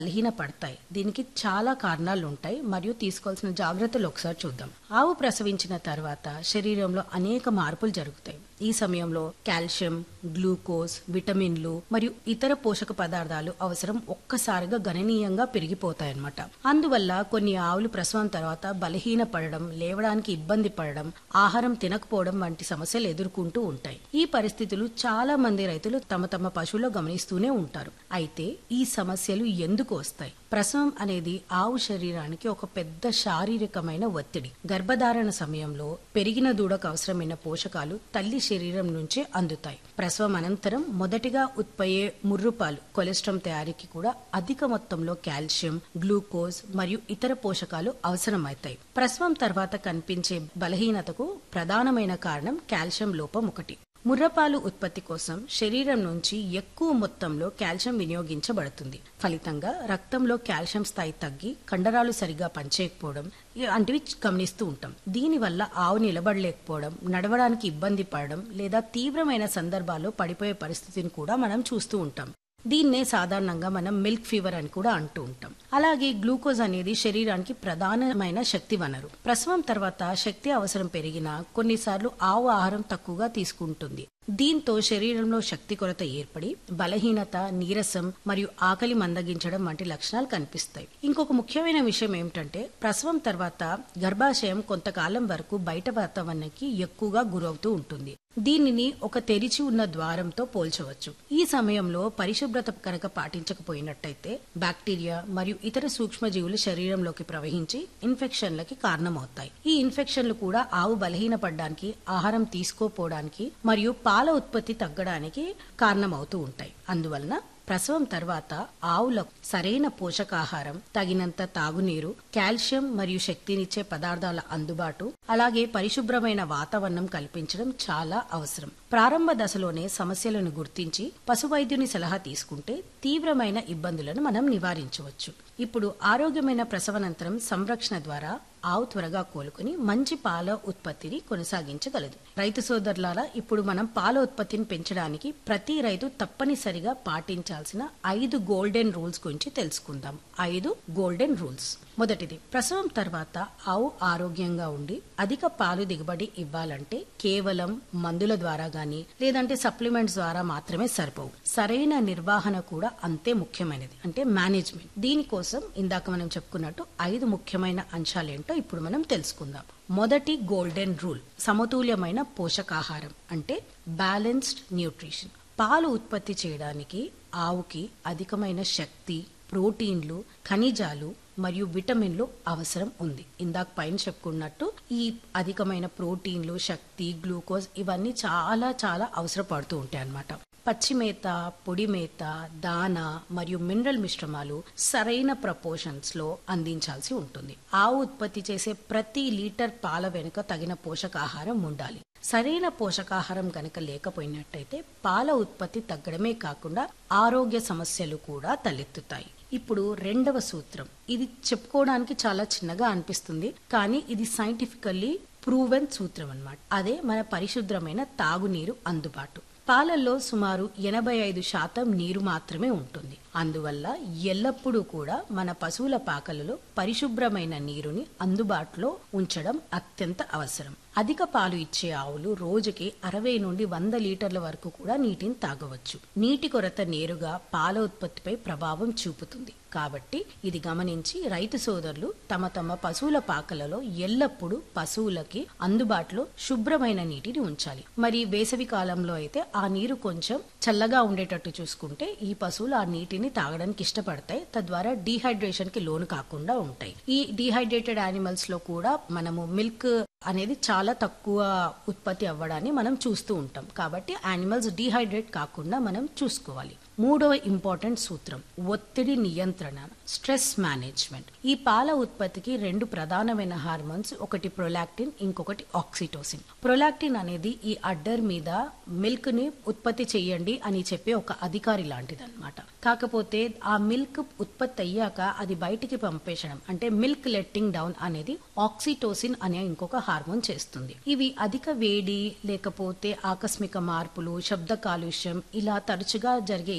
బలహీన పడతాయి దీనికి చాలా కారణాలు ఉంటాయి మరియు తీసుకోవాల్సిన జాగ్రత్తలు ఒకసారి చూద్దాం ఆవు ప్రసవించిన తర్వాత శరీరంలో అనేక మార్పులు జరుగుతాయి ఈ సమయంలో కాల్షియం గ్లూకోజ్ విటమిన్లు మరియు ఇతర పోషక పదార్థాలు అవసరం ఒక్కసారిగా గణనీయంగా పెరిగిపోతాయి అన్నమాట అందువల్ల కొన్ని ఆవులు ప్రసవం తర్వాత బలహీన పడడం లేవడానికి ఇబ్బంది పడడం ఆహారం తినకపోవడం వంటి సమస్యలు ఎదుర్కొంటూ ఉంటాయి ఈ పరిస్థితులు చాలా మంది రైతులు తమ తమ పశువుల్లో గమనిస్తూనే ఉంటారు అయితే ఈ సమస్యలు ఎందుకు వస్తాయి ప్రసవం అనేది ఆవు శరీరానికి ఒక పెద్ద శారీరకమైన ఒత్తిడి గర్భధారణ సమయంలో పెరిగిన దూడకు అవసరమైన పోషకాలు తల్లి శరీరం నుంచే అందుతాయి ప్రసవం అనంతరం మొదటిగా ఉత్పయ్యే ముర్రుపాలు కొలెస్ట్రాల్ తయారీకి కూడా అధిక మొత్తంలో కాల్షియం గ్లూకోజ్ మరియు ఇతర పోషకాలు అవసరమవుతాయి ప్రసవం తర్వాత కనిపించే బలహీనతకు ప్రధానమైన కారణం కాల్షియం లోపం ఒకటి ముర్రపాలు ఉత్పత్తి కోసం శరీరం నుంచి ఎక్కువ మొత్తంలో కాల్షియం వినియోగించబడుతుంది ఫలితంగా రక్తంలో కాల్షియం స్థాయి తగ్గి కండరాలు సరిగా పనిచేయకపోవడం వంటివి గమనిస్తూ ఉంటాం దీనివల్ల ఆవు నిలబడలేకపోవడం నడవడానికి ఇబ్బంది పడడం లేదా తీవ్రమైన సందర్భాల్లో పడిపోయే పరిస్థితిని కూడా మనం చూస్తూ ఉంటాం దీన్నే సాధారణంగా మనం మిల్క్ ఫీవర్ అని కూడా అంటూ ఉంటాం అలాగే గ్లూకోజ్ అనేది శరీరానికి ప్రధానమైన శక్తి వనరు ప్రసవం తర్వాత శక్తి అవసరం పెరిగినా కొన్నిసార్లు ఆవు ఆహారం తక్కువగా తీసుకుంటుంది దీంతో శరీరంలో శక్తి కొరత ఏర్పడి బలహీనత నీరసం మరియు ఆకలి మందగించడం వంటి లక్షణాలు కనిపిస్తాయి ఇంకొక ముఖ్యమైన విషయం ఏమిటంటే ప్రసవం తర్వాత గర్భాశయం కొంతకాలం వరకు బయట వాతావరణానికి ఎక్కువగా గురవుతూ ఉంటుంది దీనిని ఒక తెరిచి ఉన్న ద్వారంతో పోల్చవచ్చు ఈ సమయంలో పరిశుభ్రత కనుక పాటించకపోయినట్టయితే బ్యాక్టీరియా మరియు ఇతర సూక్ష్మజీవులు శరీరంలోకి ప్రవహించి ఇన్ఫెక్షన్లకి కారణమవుతాయి ఈ ఇన్ఫెక్షన్లు కూడా ఆవు బలహీనపడడానికి ఆహారం తీసుకోపోవడానికి మరియు పాల ఉత్పత్తి తగ్గడానికి కారణమవుతూ ఉంటాయి అందువలన ప్రసవం తర్వాత ఆవులకు సరైన పోషకాహారం తగినంత తాగునీరు కాల్షియం మరియు శక్తినిచ్చే పదార్థాల అందుబాటు అలాగే పరిశుభ్రమైన వాతావరణం కల్పించడం చాలా అవసరం ప్రారంభ దశలోనే సమస్యలను గుర్తించి పశువైద్యుని సలహా తీసుకుంటే తీవ్రమైన ఇబ్బందులను మనం నివారించవచ్చు ఇప్పుడు ఆరోగ్యమైన ప్రసవనంతరం సంరక్షణ ద్వారా ఆవు త్వరగా కోలుకుని మంచి పాల ఉత్పత్తిని కొనసాగించగలదు రైతు సోదరులారా ఇప్పుడు మనం పాల ఉత్పత్తిని పెంచడానికి ప్రతి రైతు తప్పనిసరిగా పాటించాల్సిన ఐదు గోల్డెన్ రూల్స్ గురించి తెలుసుకుందాం ఐదు గోల్డెన్ రూల్స్ మొదటిది ప్రసవం తర్వాత ఆవు ఆరోగ్యంగా ఉండి అధిక పాలు దిగుబడి ఇవ్వాలంటే కేవలం మందుల ద్వారా గాని లేదంటే సప్లిమెంట్స్ ద్వారా మాత్రమే సరిపోవు సరైన నిర్వహణ కూడా అంతే ముఖ్యమైనది అంటే మేనేజ్మెంట్ దీనికోసం ఇందాక మనం చెప్పుకున్నట్టు ఐదు ముఖ్యమైన అంశాలేంటో ఇప్పుడు మనం తెలుసుకుందాం మొదటి గోల్డెన్ రూల్ సమతుల్యమైన పోషకాహారం అంటే బ్యాలెన్స్డ్ న్యూట్రిషన్ పాలు ఉత్పత్తి చేయడానికి ఆవుకి అధికమైన శక్తి ప్రోటీన్లు ఖనిజాలు మరియు విటమిన్లు అవసరం ఉంది ఇందాక పైన చెప్పుకున్నట్టు ఈ అధికమైన ప్రోటీన్లు శక్తి గ్లూకోజ్ ఇవన్నీ చాలా చాలా అవసరపడుతూ ఉంటాయి అన్నమాట పచ్చి మేత పొడి మేత దాన మరియు మినరల్ మిశ్రమాలు సరైన ప్రపోర్షన్స్ లో అందించాల్సి ఉంటుంది ఆవు ఉత్పత్తి చేసే ప్రతి లీటర్ పాల వెనుక తగిన పోషకాహారం ఉండాలి సరైన పోషకాహారం కనుక లేకపోయినట్టయితే పాల ఉత్పత్తి తగ్గడమే కాకుండా ఆరోగ్య సమస్యలు కూడా తలెత్తుతాయి ఇప్పుడు రెండవ సూత్రం ఇది చెప్పుకోవడానికి చాలా చిన్నగా అనిపిస్తుంది కానీ ఇది సైంటిఫికల్లీ ప్రూవెన్ సూత్రం అన్నమాట అదే మన పరిశుభ్రమైన తాగునీరు అందుబాటు పాలల్లో సుమారు ఎనభై ఐదు శాతం నీరు మాత్రమే ఉంటుంది అందువల్ల ఎల్లప్పుడూ కూడా మన పశువుల పాకలలో పరిశుభ్రమైన నీరుని అందుబాటులో ఉంచడం అత్యంత అవసరం అధిక పాలు ఇచ్చే ఆవులు రోజుకి అరవై నుండి వంద లీటర్ల వరకు కూడా నీటిని తాగవచ్చు నీటి కొరత నేరుగా పాల ఉత్పత్తిపై ప్రభావం చూపుతుంది కాబట్టి ఇది గమనించి రైతు సోదరులు తమ తమ పశువుల పాకలలో ఎల్లప్పుడూ పశువులకి అందుబాటులో శుభ్రమైన నీటిని ఉంచాలి మరి వేసవి కాలంలో అయితే ఆ నీరు కొంచెం చల్లగా ఉండేటట్టు చూసుకుంటే ఈ పశువులు ఆ నీటిని తాగడానికి ఇష్టపడతాయి తద్వారా డీహైడ్రేషన్ కి లోను కాకుండా ఉంటాయి ఈ డీహైడ్రేటెడ్ యానిమల్స్ లో కూడా మనము మిల్క్ అనేది చాలా తక్కువ ఉత్పత్తి అవ్వడాన్ని మనం చూస్తూ ఉంటాం కాబట్టి యానిమల్స్ డీహైడ్రేట్ కాకుండా మనం చూసుకోవాలి మూడవ ఇంపార్టెంట్ సూత్రం ఒత్తిడి నియంత్రణ స్ట్రెస్ మేనేజ్మెంట్ ఈ పాల ఉత్పత్తికి రెండు ప్రధానమైన హార్మోన్స్ ఒకటి ప్రొలాక్టిన్ ఇంకొకటి ఆక్సిటోసిన్ ప్రొలాక్టిన్ అనేది ఈ అడ్డర్ మీద మిల్క్ ని ఉత్పత్తి చేయండి అని చెప్పే ఒక అధికారి లాంటిది అనమాట కాకపోతే ఆ మిల్క్ ఉత్పత్తి అయ్యాక అది బయటికి పంపేయడం అంటే మిల్క్ లెట్టింగ్ డౌన్ అనేది ఆక్సిటోసిన్ అనే ఇంకొక హార్మోన్ చేస్తుంది ఇవి అధిక వేడి లేకపోతే ఆకస్మిక మార్పులు శబ్ద కాలుష్యం ఇలా తరచుగా జరిగే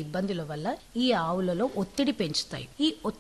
ఇబ్బందుల వల్ల ఈ ఆవులలో ఒత్తిడి పెంచుతాయి ఈ